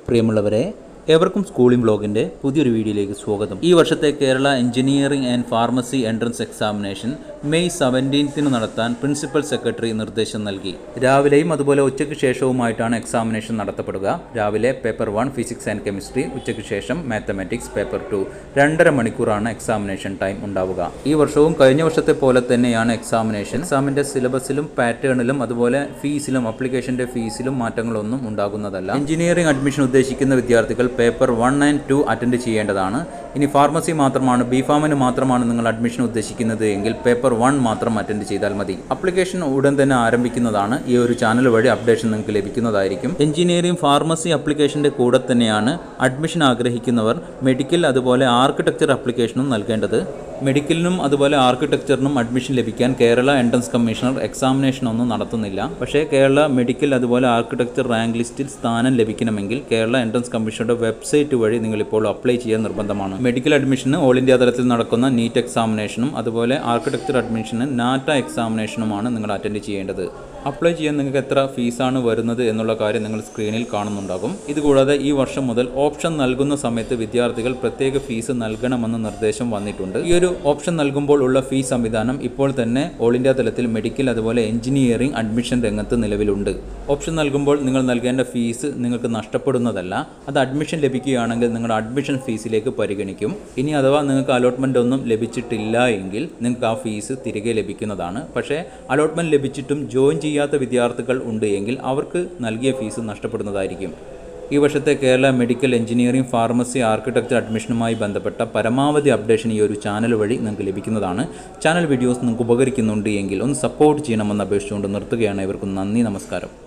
പ്രിയമുള്ളവരെ ഏവർക്കും സ്കൂളിംഗ് ബ്ലോഗിൻ്റെ പുതിയൊരു വീഡിയോയിലേക്ക് സ്വാഗതം ഈ വർഷത്തെ Kerala engineering and pharmacy entrance examination May സെവൻറ്റീൻത്തിന് നടത്താൻ പ്രിൻസിപ്പൽ സെക്രട്ടറി നിർദ്ദേശം നൽകി രാവിലെയും അതുപോലെ ഉച്ചയ്ക്ക് ശേഷവുമായിട്ടാണ് എക്സാമിനേഷൻ നടത്തപ്പെടുക രാവിലെ paper one physics and chemistry ഉച്ചയ്ക്ക് ശേഷം മാത്തമാറ്റിക്സ് പേപ്പർ ടു രണ്ടര മണിക്കൂറാണ് എക്സാമിനേഷൻ ടൈം ഉണ്ടാവുക ഈ വർഷവും കഴിഞ്ഞ വർഷത്തെ പോലെ തന്നെയാണ് എക്സാമിനേഷൻ എക്സാമിൻ്റെ സിലബസിലും പാറ്റേണിലും അതുപോലെ ഫീസിലും അപ്ലിക്കേഷൻ്റെ ഫീസിലും മാറ്റങ്ങളൊന്നും ഉണ്ടാകുന്നതല്ല എഞ്ചിനീയറിംഗ് അഡ്മിഷൻ ഉദ്ദേശിക്കുന്ന വിദ്യാർത്ഥികൾ paper one and two attend ചെയ്യേണ്ടതാണ് ഇനി ഫാർമസി മാത്രമാണ് ബി ഫാമിന് മാത്രമാണ് നിങ്ങൾ അഡ്മിഷൻ ഉദ്ദേശിക്കുന്നത് എങ്കിൽ പേപ്പർ വൺ മാത്രം അറ്റൻഡ് ചെയ്താൽ മതി അപ്ലിക്കേഷൻ ഉടൻ തന്നെ ആരംഭിക്കുന്നതാണ് ഈ ഒരു ചാനൽ വഴി അപ്ഡേഷൻ നിങ്ങൾക്ക് ലഭിക്കുന്നതായിരിക്കും എഞ്ചിനീയറിംഗ് ഫാർമസി അപ്ലിക്കേഷൻ്റെ കൂടെ തന്നെയാണ് അഡ്മിഷൻ ആഗ്രഹിക്കുന്നവർ മെഡിക്കൽ അതുപോലെ ആർക്കിടെക്ചർ അപ്ലിക്കേഷനും നൽകേണ്ടത് മെഡിക്കലിനും അതുപോലെ ആർക്കിടെക്ചറിനും അഡ്മിഷൻ ലഭിക്കാൻ കേരള എൻട്രൻസ് കമ്മീഷണർ എക്സാമിനേഷൻ ഒന്നും നടത്തുന്നില്ല പക്ഷേ കേരള മെഡിക്കൽ അതുപോലെ ആർക്കിടെക്ചർ റാങ്ക് ലിസ്റ്റിൽ സ്ഥാനം ലഭിക്കണമെങ്കിൽ കേരള എൻട്രൻസ് കമ്മീഷണറുടെ വെബ്സൈറ്റ് വഴി നിങ്ങൾ ഇപ്പോൾ അപ്ലൈ ചെയ്യാൻ നിർബന്ധമാണ് മെഡിക്കൽ അഡ്മിഷന് ഓൾ ഇന്ത്യ തലത്തിൽ നടക്കുന്ന നീറ്റ് എക്സാമിനേഷനും അതുപോലെ ആർക്കിടെക്ചർ അഡ്മിഷന് നാറ്റ എക്സാമിനേഷനുമാണ് നിങ്ങൾ അറ്റൻഡ് ചെയ്യേണ്ടത് അപ്ലൈ ചെയ്യാൻ നിങ്ങൾക്ക് എത്ര ഫീസാണ് വരുന്നത് എന്നുള്ള കാര്യം നിങ്ങൾ സ്ക്രീനിൽ കാണുന്നുണ്ടാകും ഇതുകൂടാതെ ഈ വർഷം മുതൽ ഓപ്ഷൻ നൽകുന്ന സമയത്ത് വിദ്യാർത്ഥികൾ പ്രത്യേക ഫീസ് നൽകണമെന്ന നിർദ്ദേശം വന്നിട്ടുണ്ട് ഈ ഒരു ഓപ്ഷൻ നൽകുമ്പോൾ ഉള്ള ഫീസ് സംവിധാനം ഇപ്പോൾ തന്നെ ഓൾ ഇന്ത്യ തലത്തിൽ മെഡിക്കൽ അതുപോലെ എഞ്ചിനീയറിംഗ് അഡ്മിഷൻ രംഗത്ത് നിലവിലുണ്ട് ഓപ്ഷൻ നൽകുമ്പോൾ നിങ്ങൾ നൽകേണ്ട ഫീസ് നിങ്ങൾക്ക് നഷ്ടപ്പെടുന്നതല്ല അത് അഡ്മിഷൻ ലഭിക്കുകയാണെങ്കിൽ നിങ്ങളുടെ അഡ്മിഷൻ ഫീസിലേക്ക് പരിഗണിക്കും ഇനി അഥവാ നിങ്ങൾക്ക് അലോട്ട്മെൻ്റ് ഒന്നും ലഭിച്ചിട്ടില്ല എങ്കിൽ നിങ്ങൾക്ക് ആ ഫീസ് തിരികെ ലഭിക്കുന്നതാണ് പക്ഷേ അലോട്ട്മെൻറ്റ് ലഭിച്ചിട്ടും ജോയിൻ ചെയ്യാത്ത വിദ്യാർത്ഥികൾ ഉണ്ട് എങ്കിൽ അവർക്ക് നൽകിയ ഫീസ് നഷ്ടപ്പെടുന്നതായിരിക്കും ഈ വർഷത്തെ Kerala medical engineering pharmacy architecture അഡ്മിഷനുമായി ബന്ധപ്പെട്ട പരമാവധി അപ്ഡേഷൻ ഈ ഒരു ചാനൽ വഴി നിങ്ങൾക്ക് ലഭിക്കുന്നതാണ് ചാനൽ വീഡിയോസ് നിങ്ങൾക്ക് ഉപകരിക്കുന്നുണ്ട് എങ്കിൽ ഒന്ന് സപ്പോർട്ട് ചെയ്യണമെന്ന് അപേക്ഷിച്ചുകൊണ്ട് നിർത്തുകയാണ് ഇവർക്കും നന്ദി നമസ്കാരം